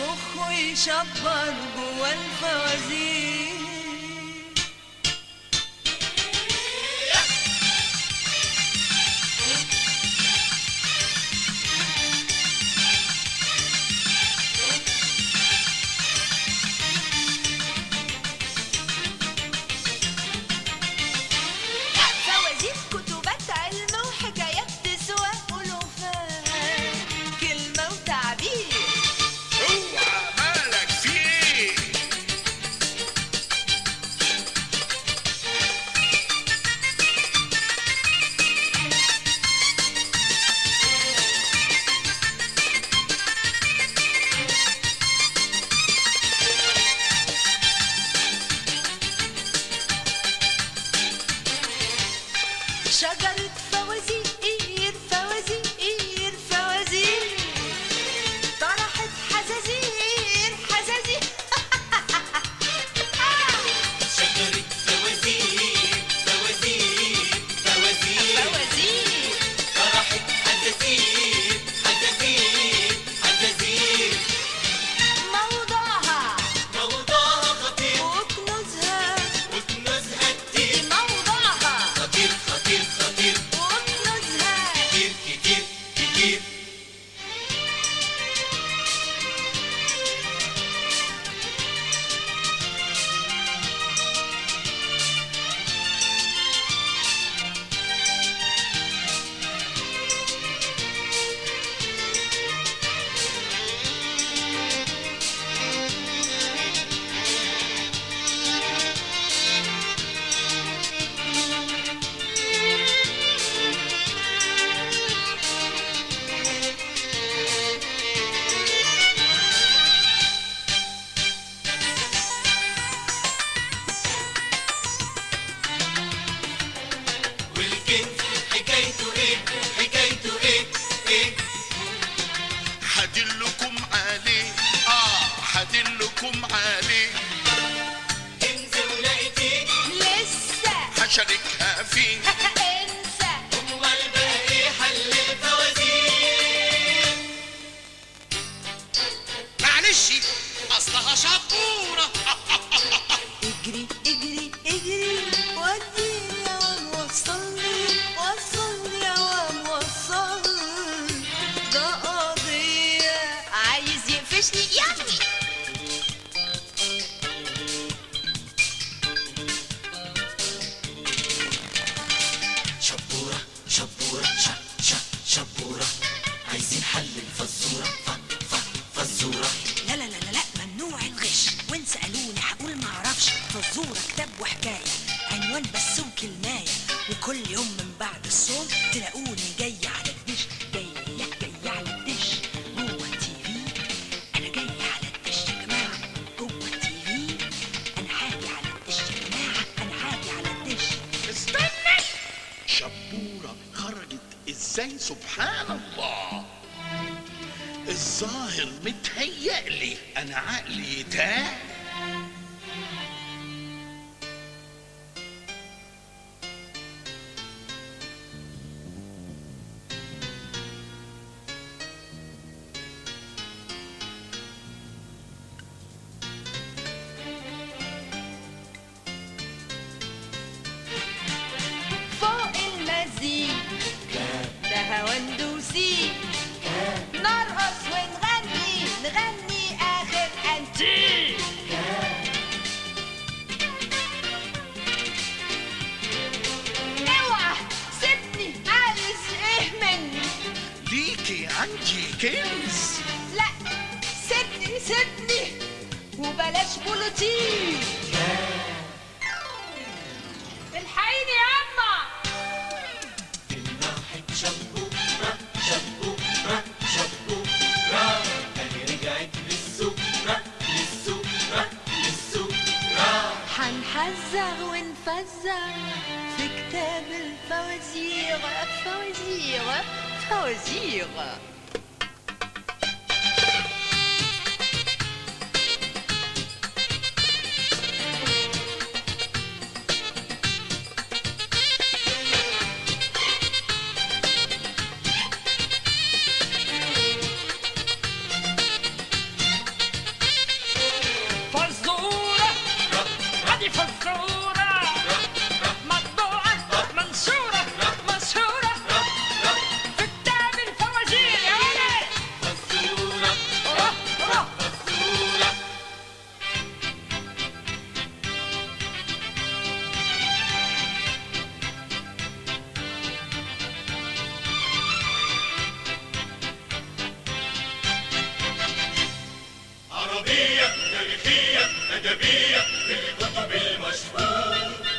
مخه يشبر جوا الفوازير فوازير كتبات علم وحكايات تسوى ألوفات كلمة وتعبير اوعى مالك في ايه شجرة فوازير فوازير فوازير طرحت حزازير حزازير شجرة فوازير فوازير فوازير فوازير طرحت حزازير حزازير حزازير موضوعها موضوعها خطير وكنوزها وكنوزها كتير موضوعها خطير خطير خطير وكنوزها كتير كتير كتير والكنز حكايته ايه حكايته ايه ايه هدلكم عليه اه هدلكم عليه كنز ولقيتيه لسه هشاركها فيه انسى امال بقى ايه حل الفوازير معلش اصلها شطوره اجري اجري اجري وديني يا وام وصلني وصلني يا وام وصلني ده قضية عايز يقفشني يعني شبورة شبورة ش ش شبورة عايزين حل الفزورة ف ف فزورة لا لا لا لا لا ممنوع الغش وان سالوني هقول معرفش فزوره كتاب وحكايه عنوان بس وكلمايه وكل يوم من بعد الصوم تلاقوني جاي على الدش جاي جاي على الدش جوه التي في انا جاي على الدش يا جماعه جوه التي في انا حاجي على الدش يا جماعه انا حاجي على الدش استنى شبورة خرجت ازاي سبحان الله الظاهر متهيألي انا عقلي تاه فوق المزيد ده هوا ندوسي نرقص ونغني نغني اخر انتي اوعى سيبني عايز ايه مني ليكي عندي كنز لا سيبني سيبني وبلاش بولوتين الحقيني ياما الناحية شبورة شبورة شبورة أهي رجعت للسوق للسوق للسوق هنحزر ونفزر في كتاب الفوازير فوازير فوازير تاريخية أدبية في الكتب المشهور